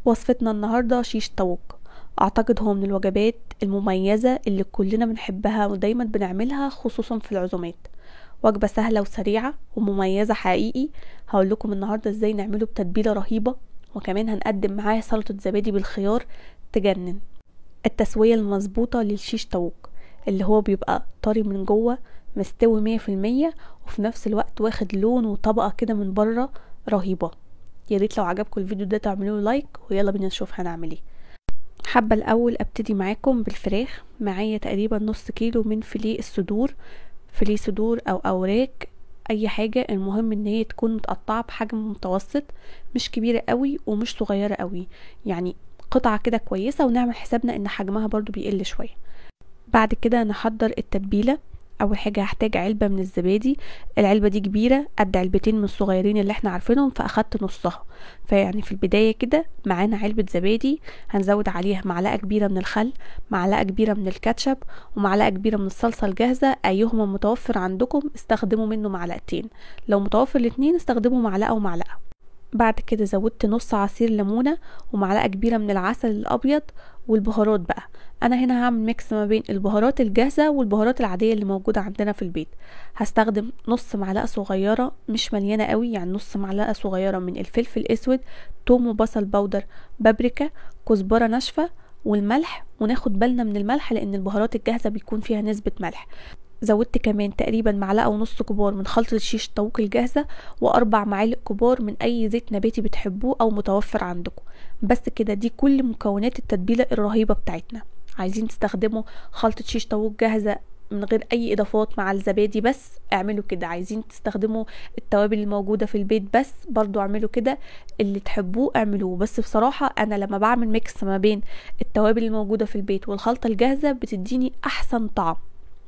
وصفتنا النهاردة شيش طاووق اعتقد هو من الوجبات المميزة اللي كلنا بنحبها ودايما بنعملها خصوصا في العزومات وجبة سهلة وسريعة ومميزة حقيقي هقول لكم النهاردة ازاي نعمله بتتبيلة رهيبة وكمان هنقدم معاه سلطة زبادي بالخيار تجنن التسوية المظبوطة للشيش طاووق اللي هو بيبقى طري من جوه مستوي مية في المية وفي نفس الوقت واخد لون وطبقة كده من بره رهيبة يا ريت لو عجبكم الفيديو ده تعملوا لايك ويلا بينا نشوف هنعمل ايه حابة الاول ابتدي معاكم بالفراخ معايا تقريبا نص كيلو من فيليه الصدور فيليه صدور او اوراك اي حاجة المهم ان هي تكون متقطعة بحجم متوسط مش كبيرة قوي ومش صغيرة قوي يعني قطعة كده كويسة ونعمل حسابنا ان حجمها برضو بيقل شوية بعد كده نحضر التتبيلة اول حاجه هحتاج علبه من الزبادي العلبه دي كبيره قد علبتين من الصغيرين اللي احنا عارفينهم فاخدت نصها فيعني في البدايه كده معانا علبه زبادي هنزود عليها معلقه كبيره من الخل معلقه كبيره من الكاتشب ومعلقه كبيره من الصلصه الجاهزه ايهما متوفر عندكم استخدموا منه معلقتين لو متوفر الاتنين استخدموا معلقه ومعلقه بعد كده زودت نص عصير ليمونه ومعلقه كبيره من العسل الابيض والبهارات بقى انا هنا هعمل ميكس ما بين البهارات الجاهزه والبهارات العاديه اللي موجوده عندنا في البيت هستخدم نص معلقه صغيره مش مليانه قوي يعني نص معلقه صغيره من الفلفل الاسود توم وبصل بودر بابريكا كزبره ناشفه والملح وناخد بالنا من الملح لان البهارات الجاهزه بيكون فيها نسبه ملح زودت كمان تقريبا معلقه ونص كبار من خلطه الشيش الطاووق الجاهزه واربع معالق كبار من اي زيت نباتي بتحبوه او متوفر عندكم بس كده دي كل مكونات التتبيله الرهيبه بتاعتنا عايزين تستخدموا خلطه شيش طاووق جاهزه من غير اي اضافات مع الزبادي بس اعملوا كده عايزين تستخدموا التوابل الموجودة في البيت بس برضو اعملوا كده اللي تحبوه اعملوه بس بصراحة انا لما بعمل ميكس ما بين التوابل الموجودة في البيت والخلطة الجاهزة بتديني احسن طعم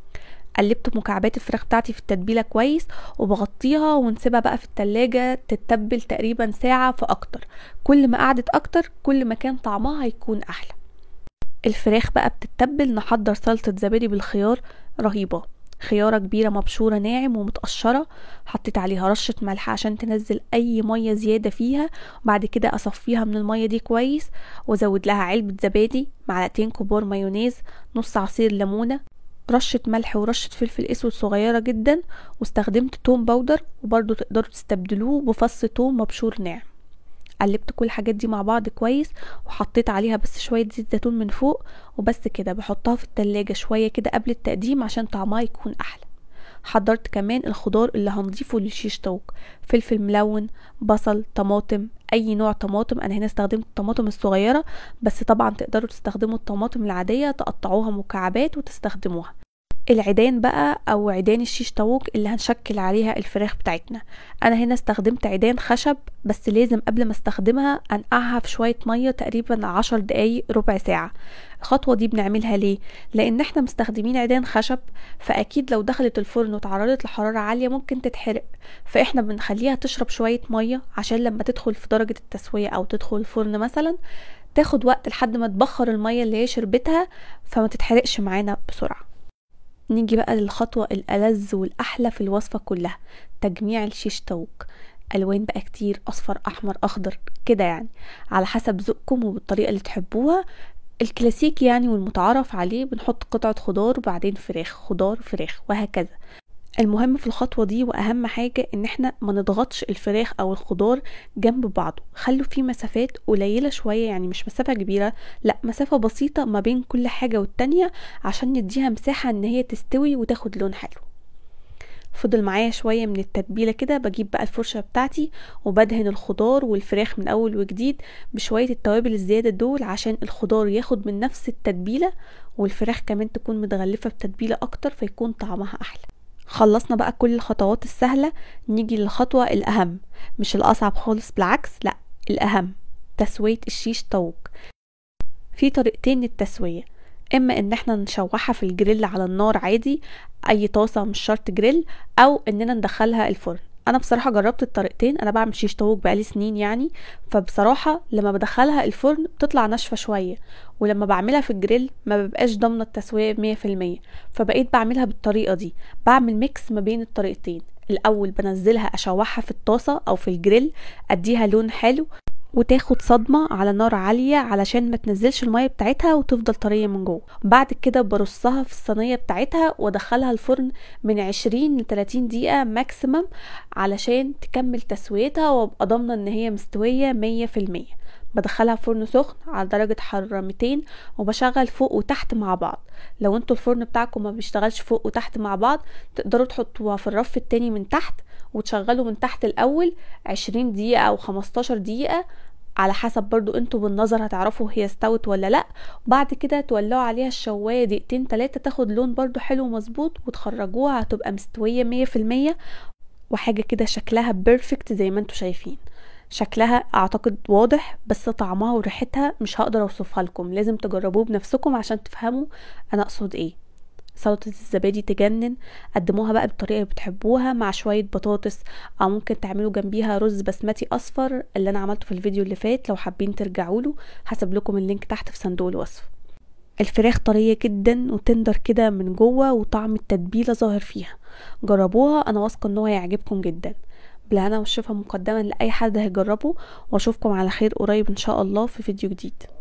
قلبت مكعبات الفراخ بتاعتي في التتبيله كويس وبغطيها ونسيبها بقى في التلاجة تتبل تقريبا ساعه فاكتر كل ما قعدت اكتر كل ما كان طعمها هيكون احلى الفراخ بقى بتتبل نحضر سلطه زبادي بالخيار رهيبه خيارة كبيرة مبشورة ناعم ومتقشرة حطيت عليها رشة ملح عشان تنزل أي مية زيادة فيها وبعد كده أصفيها من المية دي كويس وأزود لها علبة زبادي معلقتين كبار مايونيز نص عصير ليمونة رشة ملح ورشة فلفل اسود صغيرة جدا واستخدمت توم باودر وبرضو تقدروا تستبدلوه بفص توم مبشور ناعم قلبت كل الحاجات دي مع بعض كويس وحطيت عليها بس شوية زيت زيتون من فوق وبس كده بحطها في التلاجة شوية كده قبل التقديم عشان طعمها يكون احلى حضرت كمان الخضار اللي هنضيفه للشيش طاووق فلفل ملون بصل طماطم اي نوع طماطم انا هنا استخدمت الطماطم الصغيره بس طبعا تقدروا تستخدموا الطماطم العاديه تقطعوها مكعبات وتستخدموها العيدان بقى او عيدان الشيش طاووق اللي هنشكل عليها الفراخ بتاعتنا انا هنا استخدمت عيدان خشب بس لازم قبل ما استخدمها انقعها في شويه ميه تقريبا عشر دقايق ربع ساعه الخطوه دي بنعملها ليه لان احنا مستخدمين عيدان خشب فاكيد لو دخلت الفرن وتعرضت لحراره عاليه ممكن تتحرق فاحنا بنخليها تشرب شويه ميه عشان لما تدخل في درجه التسويه او تدخل الفرن مثلا تاخد وقت لحد ما تبخر الميه اللي هي شربتها فما تتحرقش معانا بسرعه نيجي بقى للخطوة الألذ والأحلى في الوصفة كلها تجميع الشيش طاووق ألوان بقى كتير أصفر أحمر أخضر كده يعني على حسب ذوقكم وبالطريقة اللي تحبوها الكلاسيكي يعني والمتعارف عليه بنحط قطعة خضار وبعدين فراخ خضار فراخ وهكذا المهم في الخطوة دي وأهم حاجة إن احنا ما نضغطش الفراخ أو الخضار جنب بعضه خلوا فيه مسافات قليلة شوية يعني مش مسافة كبيرة لا مسافة بسيطة ما بين كل حاجة والتانية عشان نديها مساحة إن هي تستوي وتاخد لون حلو فضل معايا شوية من التتبيلة كده بجيب بقى الفرشة بتاعتي وبدهن الخضار والفراخ من أول وجديد بشوية التوابل الزيادة دول عشان الخضار ياخد من نفس التتبيلة والفراخ كمان تكون متغلفة بتتبيلة أكتر فيكون طعمها أحلى خلصنا بقى كل الخطوات السهلة نيجي للخطوة الأهم مش الأصعب خالص بالعكس لأ الأهم تسوية الشيش طاووق في طريقتين للتسوية اما ان احنا نشوحها في الجريل على النار عادي اي طاسة مش شرط جريل او اننا ندخلها الفرن انا بصراحه جربت الطريقتين انا بعمل شيش طاووق بقالي سنين يعني فبصراحه لما بدخلها الفرن بتطلع ناشفه شويه ولما بعملها في الجريل ما ببقاش ضامنه التسويه مية في المية فبقيت بعملها بالطريقه دي بعمل ميكس ما بين الطريقتين الاول بنزلها اشوحها في الطاسه او في الجريل اديها لون حلو وتاخد صدمة على نار عالية علشان ما تنزلش المية بتاعتها وتفضل طرية من جوه بعد كده برصها في الصينية بتاعتها وادخلها الفرن من 20 ل 30 دقيقة ماكسيمم علشان تكمل تسويتها وابقى ضامنة ان هي مستوية مية في المية بدخلها فرن سخن على درجة حرارة 200 وبشغل فوق وتحت مع بعض لو انتوا الفرن بتاعكم ما بيشتغلش فوق وتحت مع بعض تقدروا تحطوها في الرف التاني من تحت وتشغلوا من تحت الاول 20 دقيقة او 15 دقيقة على حسب برضو انتوا بالنظر هتعرفوا هي استوت ولا لا وبعد كده تولعوا عليها الشواية دقيقتين تلاتة تاخد لون برضو حلو ومظبوط وتخرجوها هتبقى مستوية مية في المية وحاجة كده شكلها بيرفكت زي ما انتوا شايفين شكلها اعتقد واضح بس طعمها وريحتها مش هقدر اوصفها لكم لازم تجربوه بنفسكم عشان تفهموا انا اقصد ايه سلطة الزبادي تجنن قدموها بقى بالطريقة اللي بتحبوها مع شوية بطاطس او ممكن تعملوا جنبيها رز بسمتي اصفر اللي انا عملته في الفيديو اللي فات لو حابين ترجعوا له هسيب لكم اللينك تحت في صندوق الوصف الفراخ طرية جدا وتندر كده من جوه وطعم التتبيلة ظاهر فيها جربوها انا واثقة ان هو هيعجبكم جدا بالهنا والشفا مقدما لاي حد هيجربه واشوفكم على خير قريب ان شاء الله في فيديو جديد